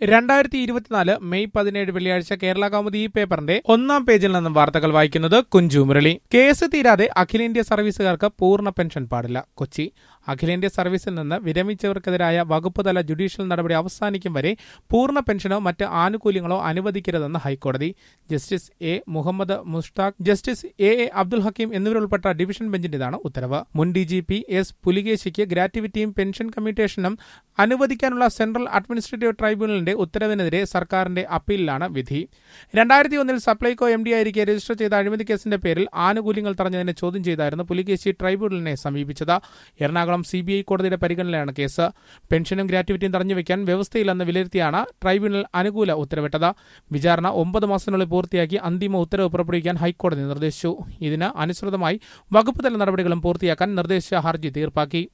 രണ്ടായിരത്തി ഇരുപത്തിനാല് മെയ് പതിനേഴ് വെള്ളിയാഴ്ച കേരള കൗമുദി ഈ പേപ്പറിന്റെ ഒന്നാം പേജിൽ നിന്നും വാർത്തകൾ വായിക്കുന്നത് കുഞ്ചു മുരളി കേസ് തീരാതെ അഖിലേന്ത്യാ സർവീസുകാർക്ക് പൂർണ്ണ പെൻഷൻ പാടില്ല കൊച്ചി അഖിലേന്ത്യാ സർവീസിൽ നിന്ന് വിരമിച്ചവർക്കെതിരായ വകുപ്പ് തല ജുഡീഷ്യൽ നടപടി അവസാനിക്കും വരെ പൂർണ്ണ പെൻഷനോ മറ്റ് ആനുകൂല്യങ്ങളോ അനുവദിക്കരുതെന്ന് ഹൈക്കോടതി justice A Muhammad Mushtaq justice A A Abdul Hakeem എന്നിവരുൾപ്പെട്ട ഡിവിഷൻ ബെഞ്ചിന്റേതാണ് ഉത്തരവ് മുൻ ഡി ജി പി എസ് പുലികേശിക്ക് ഗ്രാറ്റുവിറ്റിയും പെൻഷൻ കമ്മ്യൂട്ടേഷനും അനുവദിക്കാനുള്ള സെൻട്രൽ അഡ്മിനിസ്ട്രേറ്റീവ് ട്രൈബ്യൂണലിന്റെ ഉത്തരവിനെതിരെ സർക്കാരിന്റെ അപ്പീലിലാണ് വിധി രണ്ടായിരത്തി ഒന്നിൽ സപ്ലൈകോ എം ഡി ആയിരിക്കെ രജിസ്റ്റർ ചെയ്ത അഴിമതി കേസിന്റെ പേരിൽ ആനുകൂല്യങ്ങൾ തടഞ്ഞതിനെ ചോദ്യം ചെയ്തായിരുന്നു പുലികേശി ട്രൈബ്യൂണലിനെ സമീപിച്ചത് എറണാകുളം സി ബി ഐ കോടതിയുടെ പരിഗണനയിലാണ് കേസ് പെൻഷനും ഗ്രാറ്റുവിറ്റിയും തടഞ്ഞുവെക്കാൻ വ്യവസ്ഥയില്ലെന്ന് വിലയിരുത്തിയാണ് ട്രൈബ്യൂണൽ അനുകൂല ഉത്തരവിട്ടത് വിചാരണ ഒമ്പത് മാസത്തിനുള്ളിൽ പൂർത്തിയാക്കി അന്തിമ ഉത്തരവ് പുറപ്പെടുവിക്കാൻ ഹൈക്കോടതി നിർദ്ദേശിച്ചു ഇതിന് അനുസൃതമായി വകുപ്പ് തല നടപടികളും പൂർത്തിയാക്കാൻ നിർദ്ദേശിച്ച ഹർജി തീർപ്പാക്കി